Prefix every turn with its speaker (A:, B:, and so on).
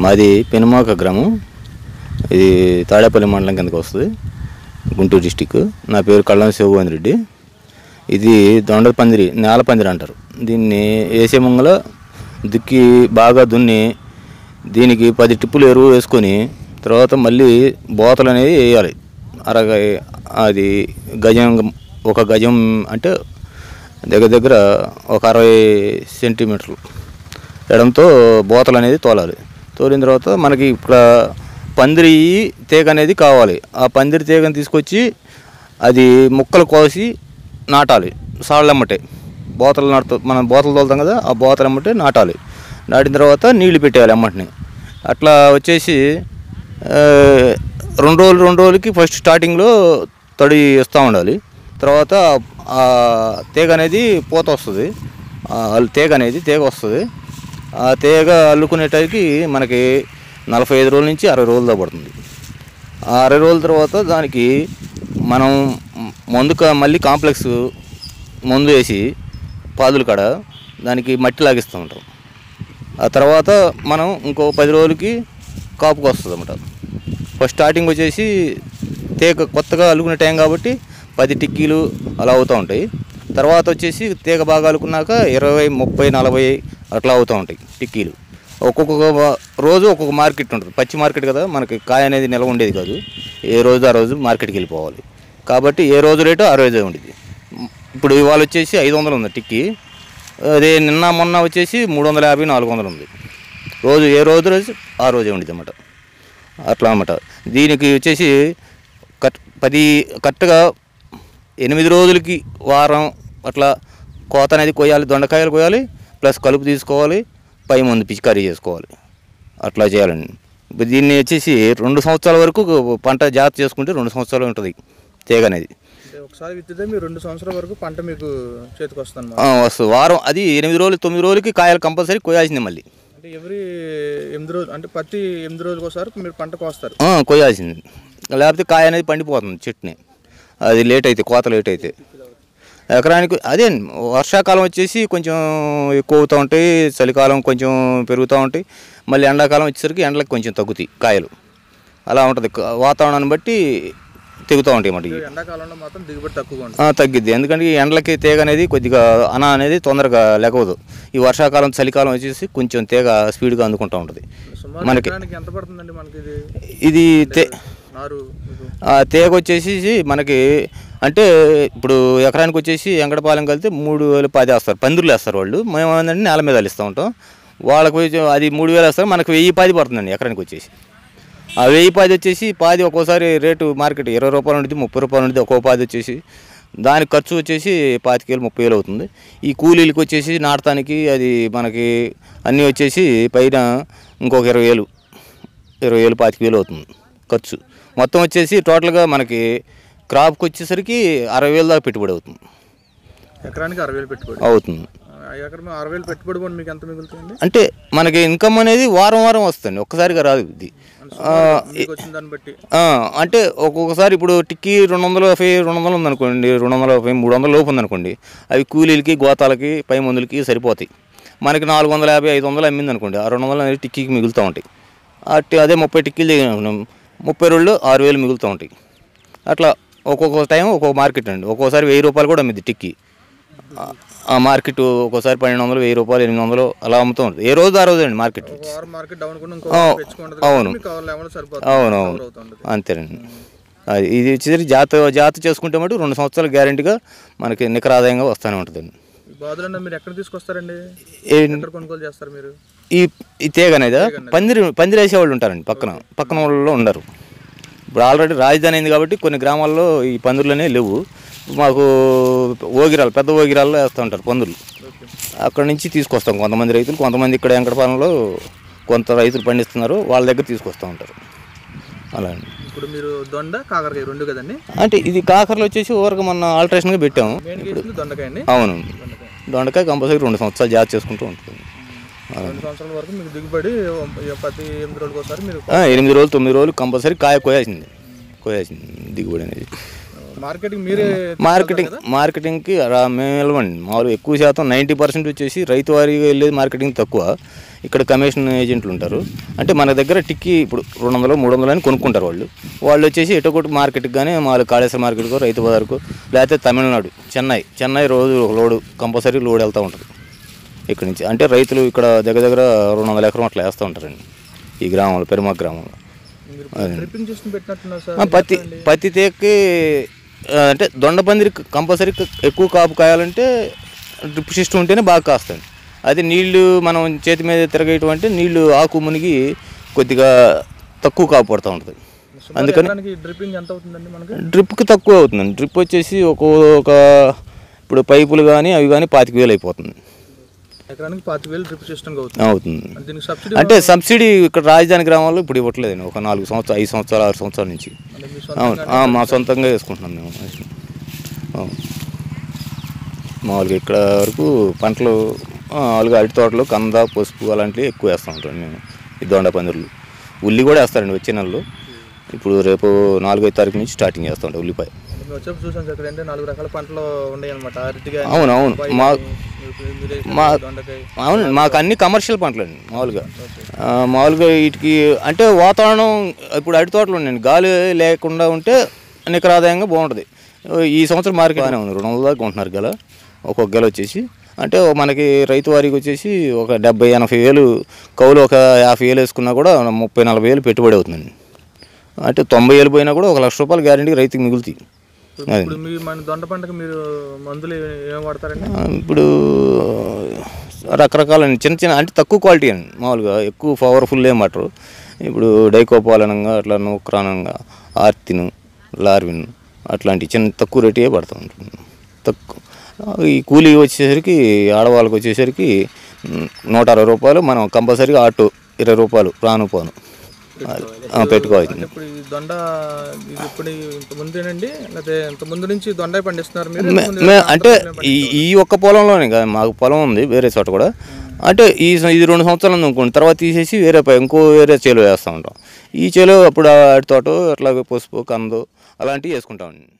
A: మాది పెనుమాక గ్రామం ఇది తాడేపల్లి మండలం కిందకి వస్తుంది గుంటూరు డిస్టిక్ నా పేరు కళ్ళం శివగోవింద్ రెడ్డి ఇది దొండ పందిరి నేల పందిరి అంటారు దీన్ని వేసే ముంగల దుక్కి బాగా దున్ని దీనికి పది టిప్పులు ఎరువు వేసుకొని తర్వాత మళ్ళీ బోతలు అనేది వేయాలి అరగ అది గజం ఒక గజం అంటే దగ్గర దగ్గర ఒక అరవై సెంటీమీటర్లు ఎడంతో బోతలు అనేది తోలాలి తోలిన తర్వాత మనకి ఇక్కడ పందిరి తీగ అనేది కావాలి ఆ పందిరి తీగని తీసుకొచ్చి అది ముక్కలు కోసి నాటాలి సాళ్ళమ్మటే బోతలు నాటుతా మనం బోతలు తోలుతాం కదా ఆ బోతలు అమ్మటే నాటాలి నాటిన తర్వాత నీళ్లు పెట్టేయాలి అమ్మటిని అట్లా వచ్చేసి ఆ, రెండు రోజులు రెండు రోజులకి ఫస్ట్ స్టార్టింగ్లో తడి ఇస్తూ ఉండాలి తర్వాత ఆ తీగ అనేది పూత వస్తుంది ఆ అల్- తీగ అనేది తీగ వస్తుంది ఆ తీగ అల్లుకునేటానికి మనకి నలభై ఐదు రోజుల నుంచి అరవై రోజులు దాకా పడుతుంది ఆ అరవై రోజుల తర్వాత దానికి మనం మందు కా- మళ్ళీ కాంప్లెక్స్ మందు వేసి పాదుల కాడ దానికి మట్టి లాగిస్తూ ఉంటాం ఆ తర్వాత మనం ఇంకో పది రోజులకి కాపుకి వస్తుంది అన్నమాట ఫస్ట్ స్టార్టింగ్ వచ్చేసి తీగ కొత్తగా అల్లుకునే టైం కాబట్టి పది టిక్కీలు అలా అవుతూ ఉంటాయి తర్వాత వచ్చేసి తీగ బాగా అల్లుకున్నాక ఇరవై ముప్పై నలభై అట్లా అవుతూ ఉంటాయి టిక్కీలు ఒక్కొక్క వా- రోజు ఒక్కొక్క మార్కెట్ ఉంటుంది పచ్చి మార్కెట్ కదా మనకి కాయ అనేది నిల్వ ఉండేది కాదు ఏ రోజు ఆ రోజు మార్కెట్కి వెళ్ళిపోవాలి కాబట్టి ఏ రోజు రేటు ఆ రోజే ఉండేది ఇప్పుడు ఇవాళ వచ్చేసి ఐదు వందలు ఉంది టిక్కీ అదే నిన్న మొన్న వచ్చేసి మూడు వందల యాభై నాలుగు వందలు ఉంది రోజు ఏ రోజు రోజు ఆ రోజే ఉండేది అన్నమాట అట్లా అన్నమాట దీనికి వచ్చేసి కట్ పది కరెక్ట్గా ఎనిమిది రోజులకి వారం అట్లా కోత అనేది కోయాలి దొండకాయలు కోయాలి ప్లస్ కలుపు తీసుకోవాలి పై ముందు పిచికారీ చేసుకోవాలి అట్లా చేయాలండి ఇప్పుడు దీన్ని వచ్చేసి రెండు సంవత్సరాల వరకు పంట జాగ్రత్త చేసుకుంటే రెండు సంవత్సరాలు ఉంటుంది తీగ అనేది
B: అంటే ఒకసారి విత్తితే మీరు రెండు సంవత్సరాల వరకు పంట మీకు చేతికి వస్తుంది
A: ఆ, వస్తుంది వారం అది ఎనిమిది రోజులు తొమ్మిది రోజులకి కాయలు కంపల్సరీ కోయాల్సిందే మళ్ళీ
B: అంటే ఎవ్రీ ఎనిమిది రోజులు అంటే ప్రతి ఎనిమిది రోజులకు ఒకసారి మీరు పంట కోస్తారు
A: ఆ, కోయాల్సింది లేకపోతే కాయ అనేది పండిపోతుంది చెట్టుని అది లేట్ అయితే కోత లేట్ అయితే ఎకరానికి అదే వర్షాకాలం వచ్చేసి కొంచెం ఎక్కువ అవుతూ ఉంటాయి చలికాలం కొంచెం పెరుగుతూ ఉంటాయి మళ్ళీ ఎండాకాలం వచ్చేసరికి ఎండలకు కొంచెం తగ్గుతాయి కాయలు అలా ఉంటుంది క- వాతావరణాన్ని బట్టి తెగుతూ ఉంటాయి మాట ఇవి.
B: ఎండాకాలంలో మాత్రం దిగుబడి తక్కువగా ఉంటుంది
A: ఆ, తగ్గిద్ది ఎందుకంటే ఈ ఎండలకి తీగ అనేది కొద్దిగా అన అనేది తొందరగా లేకవదు ఈ వర్షాకాలం చలికాలం వచ్చేసి కొంచెం తీగ స్పీడ్గా అందుకుంటూ ఉంటుంది
B: సుమారు
A: మనకి
B: ఎకరానికి ఎంత పడుతుందండి మనకి ఇది
A: ఇది తే
B: నారు మీకు
A: ఆ తీగ వచ్చేసి మనకి అంటే ఇప్పుడు ఎకరానికి వచ్చేసి ఎంగడపాలెం కలితే మూడు వేలు పది వేస్తారు పందిర్లు వేస్తారు వాళ్ళు మేము ఏంటంటే నేల మీద ఇస్తూ ఉంటాం వాళ్ళకి వచ్చి అది మూడు వేలు వేస్తారు మనకు వెయ్యి పది పడుతుందండి ఎకరానికి వచ్చేసి ఆ వెయ్యి పాది వచ్చేసి పాది ఒక్కోసారి రేటు మార్కెట్ ఇరవై రూపాయలు ఉంటుంది ముప్పై రూపాయలు ఉంటుంది ఒక్కో పాది వచ్చేసి దానికి ఖర్చు వచ్చేసి పాతికేలు ముప్పై వేలు అవుతుంది ఈ కూలీలకి వచ్చేసి నాటడానికి అది మనకి అన్నీ వచ్చేసి పైన ఇంకొక ఇరవై వేలు ఇరవై వేలు పాతిక వేలు అవుతుంది ఖర్చు మొత్తం వచ్చేసి టోటల్గా మనకి క్రాప్కి వచ్చేసరికి అరవై వేలు దాకా పెట్టుబడి అవుతుంది
B: ఎకరానికి అరవై వేలు పెట్టుబడి
A: అవుతుంది
B: ఆ ఎకరం అరవై వేలు పెట్టుబడి కూడా మీకు ఎంత మిగులుతుంది
A: అంటే మనకి ఇన్కమ్ అనేది వారం వారం వస్తుంది ఒక్కసారిగా రాదు ఇది ఆ,
B: మీకు వచ్చిన దాన్ని బట్టి
A: ఆ, అంటే ఒక్కొక్కసారి ఇప్పుడు టిక్కీ రెండు వందల యాభై రెండు వందలు ఉందనుకోండి రెండు వందల యాభై మూడు వందల లోపు ఉందనుకోండి అవి కూలీలకి గోతాలకి పై మందులకి సరిపోతాయి మనకి నాలుగు వందల యాభై ఐదు వందలు అమ్మింది అనుకోండి ఆ రెండు వందలు అనేది టిక్కీకి మిగులుతూ ఉంటాయి అట్టి అదే ముప్పై టిక్కీలు దిగినాం ముప్పై రెండు ఆరు వేలు మిగులుతూ ఉంటాయి అట్లా ఒక్కొక్క టైం ఒక్కొక్క మార్కెట్ అండి ఒక్కోసారి వెయ్యి రూపాయలు కూడా అమ్మిద్ది టిక్కీ ఆ- ఆ మార్కెట్ ఒక్కోసారి పన్నెండు వందలు వెయ్యి రూపాయలు ఎనిమిది వందలు అలా అమ్ముతూ ఉంటుంది ఏ రోజు ఆ రోజు అండి మార్కెట్
B: ఒక వారం మార్కెట్ డౌన్ కూడా ఇంకో
A: ఆ,
B: వారం తెచ్చుకుంటుంది
A: అవును.
B: మీకు కావాలి ఏమైనా సరిపోతుంది
A: అవును
B: cover
A: అవును
B: అవుతుంది
A: అంతేనండి అది ఇది వచ్చేసరికి జాత జాత చేసుకుంటే మటు రెండు సంవత్సరాలు గ్యారెంటీగా మనకి నికర ఆదాయంగా వస్తూనే ఉంటుందండి
B: ఈ బాధలన్నా మీరు ఎక్కడ తీసుకొస్తారండి
A: ఏ-
B: ఎక్కడ కొనుగోలు చేస్తారు మీరు
A: ఈ ఈ తీగ అనేది పందిరి పందిరి వేసేవాళ్ళు ఉంటారండి పక్కన పక్కన వాళ్ళు ఉండరు ఇప్పుడు ఆల్రెడీ రాజధాని అయింది కాబట్టి కొన్ని గ్రామాల్లో ఈ పందులు అనేవి లేవు మాకు ఓగిరాలు పెద్ద ఓగిరాల్లో వేస్తూ ఉంటారు పందులు అక్కడ నుంచి తీసుకొస్తాం కొంతమంది రైతులు కొంతమంది ఇక్కడ వెంకటపాలెంలో కొంత రైతులు పండిస్తున్నారు వాళ్ళ దగ్గర తీసుకొస్తూ ఉంటారు అలా అండి
B: ఇప్పుడు మీరు దొండ కాకరకాయ రెండు కదండి
A: అంటే ఇది కాకరలు వచ్చేసి ఊరకు మొన్న ఆల్టరేషన్గా పెట్టాము
B: మెయిన్ వేసింది దొండకాయ అండి
A: అవును దొండకాయ కంపల్సరీ రెండు సంవత్సరాలు జాగ్రత్త చేసుకుంటూ ఉంటుంది
B: రెండు సంవత్సరాల వరకు మీకు దిగుబడి ఈ ప్రతి ఎనిమిది రోజులకు ఒకసారి మీరు
A: ఆ, ఎనిమిది రోజులు తొమ్మిది రోజులు కంపల్సరీ కాయ కోయాల్సింది కోయాల్సింది దిగుబడి అనేది
B: మార్కెటింగ్ మీరే
A: మార్కెటింగ్ మార్కెటింగ్కి రా- మేము వెళ్ళమండి మామూలుగా ఎక్కువ శాతం నైంటీ పర్సెంట్ వచ్చేసి రైతు వారీగా వెళ్ళేది మార్కెటింగ్ తక్కువ ఇక్కడ కమిషన్ ఏజెంట్లు ఉంటారు అంటే మన దగ్గర టిక్కి ఇప్పుడు రెండు వందలు మూడు వందలు అని కొనుక్కుంటారు వాళ్ళు వాళ్ళు వచ్చేసి ఎటో కొట్టి మార్కెట్కి కానీ మామూలు కాళేశ్వర మార్కెట్కో రైతు బజార్కో లేకపోతే తమిళనాడు చెన్నై చెన్నై రోజు ఒక లోడు కంపల్సరీ లోడ్ వెళ్తూ ఉంటుంది ఇక్కడ నుంచి అంటే రైతులు ఇక్కడ దగ్గర దగ్గర రెండు వందల ఎకరం అట్లా వేస్తూ ఉంటారండి ఈ గ్రామంలో పెరుమా గ్రామంలో
B: మీరు డ్రిప్పింగ్ సిస్టమ్ పెట్టినట్టున్నారు సార్
A: ఆ, పత్తి పత్తి తేక్కి ఆ, అంటే దొండపందిరి కంపల్సరీ ఎక్కువ కాపు కాయాలంటే డ్రిప్ సిస్టమ్ ఉంటేనే బాగా కాస్తుంది అదే నీళ్లు మనం చేతి మీద తిరగేయటం అంటే నీళ్లు ఆకు మునిగి కొద్దిగా తక్కువ కాపు పడుతూ ఉంటుంది అందుకని
B: ఎకరానికి డ్రిప్పింగ్ ఎంత అవుతుందండి మనకి
A: డ్రిప్కి తక్కువ అవుతుందండి డ్రిప్ వచ్చేసి ఒక ఒక ఇప్పుడు పైపులు కానీ అవి కానీ పాతిక వేలు అయిపోతుంది
B: ఎకరానికి పాతి వేలు డ్రిప్ సిస్టమ్ అవుతుంది
A: అవుతుంది
B: దీనికి సబ్సిడీ
A: అంటే సబ్సిడీ ఇక్కడ రాజధాని గ్రామంలో ఇప్పుడు ఇవ్వట్లేదండి ఒక నాలుగు సంవత్సరాలు ఐదు సంవత్సరాలు ఆరు సంవత్సరాల నుంచి
B: అంటే మీ
A: అవును ఆ, మా సొంతంగా వేసుకుంటున్నాం మేము అవును. మామూలుగా ఇక్కడ వరకు పంటలు ఆ, మామూలుగా అరటి తోటలు కంద పసుపు అలాంటివి ఎక్కువ వేస్తూ ఉంటాం మేము ఈ దొండ పందిర్లు ఉల్లి కూడా వేస్తారండి వచ్చే నెలలో ఇప్పుడు రేపు నాలుగైదు తారీఖు నుంచి స్టార్టింగ్ చేస్తూ ఉంటాం ఉల్లిపాయ
B: అంటే మేము వచ్చేప్పుడు చూసాం సార్ ఇక్కడ అంటే నాలుగు రకాల పంటలు ఉన్నాయి అనమాట అరటిగా
A: అవును అవును మా
B: మీరే
A: మా
B: దొండకాయ
A: అవును మాకు అన్ని కమర్షియల్ పంటలు అండి మామూలుగా ఆ, మామూలుగా వీటికి అంటే వాతావరణం ఇప్పుడు అరటి తోటలు ఉన్నాయండి గాలి లేకుండా ఉంటే నికర ఆదాయంగా బాగుంటుంది ఈ సంవత్సరం మార్కెట్ బాగానే ఉంది రెండు వందల దాకా ఉంటున్నారు గల ఒక్కొక్క గెల వచ్చేసి అంటే మనకి రైతు వారికి వచ్చేసి ఒక డెబ్బై ఎనభై వేలు కౌలు ఒక యాభై వేలు వేసుకున్నా కూడా ముప్పై నలభై వేలు పెట్టుబడి అవుతుందండి అంటే తొంభై వేలు పోయినా కూడా ఒక లక్ష రూపాయలు గ్యారంటీ రైతుకి మిగులుతాయి
B: ఇప్పుడు- ఇప్పుడు మీ మన దొండ పంటకు మీరు మందులు ఏం వాడతారండి
A: ఆ, ఇప్పుడు రకరకాల చిన్న చిన్న అంటే తక్కువ క్వాలిటీ అండి మామూలుగా ఎక్కువ పవర్ఫుల్ ఏం పట్టరు ఇప్పుడు డైకోపాలనంగా అట్లా నూక్రానంగా ఆర్తిను లార్విన్ అట్లాంటి చిన్న తక్కువ రేటే పడుతూ ఉంటుంది తక్కువ ఈ కూలీ వచ్చేసరికి ఆడవాళ్ళకి వచ్చేసరికి ఉమ్, నూట అరవై రూపాయలు మనం కంపల్సరీగా ఆటో ఇరవై రూపాయలు రాను పోను ఆ, పెట్టుకోవాలి
B: అంటే ఇప్పుడు ఈ దొండ ఇది ఇప్పుడు ఇంత ముందేనండి లేకపోతే ఇంత ముందు నుంచి దొండ పండిస్తున్నారు మీరు
A: మే- మే- అంటే ఈ ఈ ఒక్క పొలంలోనే కాదు మాకు పొలం ఉంది వేరే చోట కూడా అంటే ఈ స- ఇది రెండు సంవత్సరాలు ఉంది అనుకోండి తర్వాత తీసేసి వేరే పై- ఇంకో వేరే చేలో వేస్తూ ఉంటాం ఈ చేలో అప్పుడు అరటి తోట అట్లాగే పసుపు కందు అలాంటివి వేసుకుంటామండి